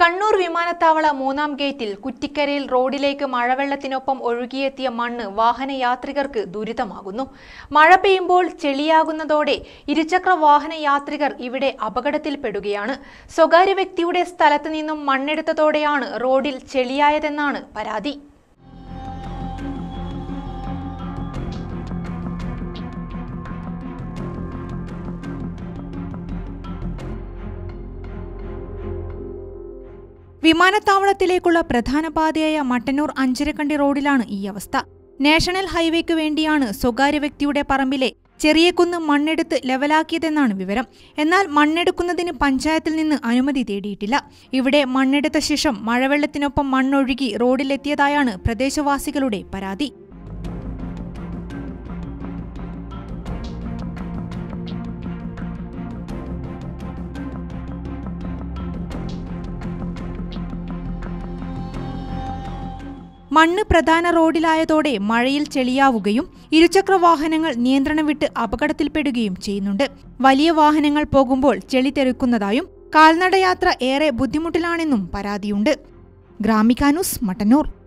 കണ്ണൂർ വിമാനത്താവള മൂന്നാം ഗേറ്റിൽ കുറ്റിക്കരയിൽ റോഡിലേക്ക് മഴവെള്ളത്തിനൊപ്പം ഒഴുകിയെത്തിയ മണ്ണ് വാഹനയാത്രികർക്ക് ദുരിതമാകുന്നു മഴ പെയ്യുമ്പോൾ ചെളിയാകുന്നതോടെ ഇരുചക്ര വാഹന യാത്രികർ ഇവിടെ അപകടത്തിൽപ്പെടുകയാണ് സ്വകാര്യ വ്യക്തിയുടെ സ്ഥലത്ത് നിന്നും മണ്ണെടുത്തതോടെയാണ് റോഡിൽ ചെളിയായതെന്നാണ് പരാതി വിമാനത്താവളത്തിലേക്കുള്ള പ്രധാന പാതയായ മട്ടന്നൂർ അഞ്ചരക്കണ്ടി റോഡിലാണ് ഈ അവസ്ഥ നാഷണൽ ഹൈവേക്ക് വേണ്ടിയാണ് സ്വകാര്യ വ്യക്തിയുടെ പറമ്പിലെ ചെറിയ കുന്ന് മണ്ണെടുത്ത് ലെവലാക്കിയതെന്നാണ് വിവരം എന്നാൽ മണ്ണെടുക്കുന്നതിന് പഞ്ചായത്തിൽ നിന്ന് അനുമതി തേടിയിട്ടില്ല ഇവിടെ മണ്ണെടുത്ത ശേഷം മഴവെള്ളത്തിനൊപ്പം മണ്ണൊഴുകി റോഡിലെത്തിയതായാണ് പ്രദേശവാസികളുടെ പരാതി മണ്ണ് പ്രധാന റോഡിലായതോടെ മഴയിൽ ചെളിയാവുകയും ഇരുചക്ര വാഹനങ്ങൾ നിയന്ത്രണം വിട്ട് അപകടത്തിൽപ്പെടുകയും ചെയ്യുന്നുണ്ട് വലിയ വാഹനങ്ങൾ പോകുമ്പോൾ ചെളി തെറിക്കുന്നതായും കാൽനടയാത്ര ഏറെ ബുദ്ധിമുട്ടിലാണെന്നും പരാതിയുണ്ട് ഗ്രാമിക ന്യൂസ് മട്ടന്നൂർ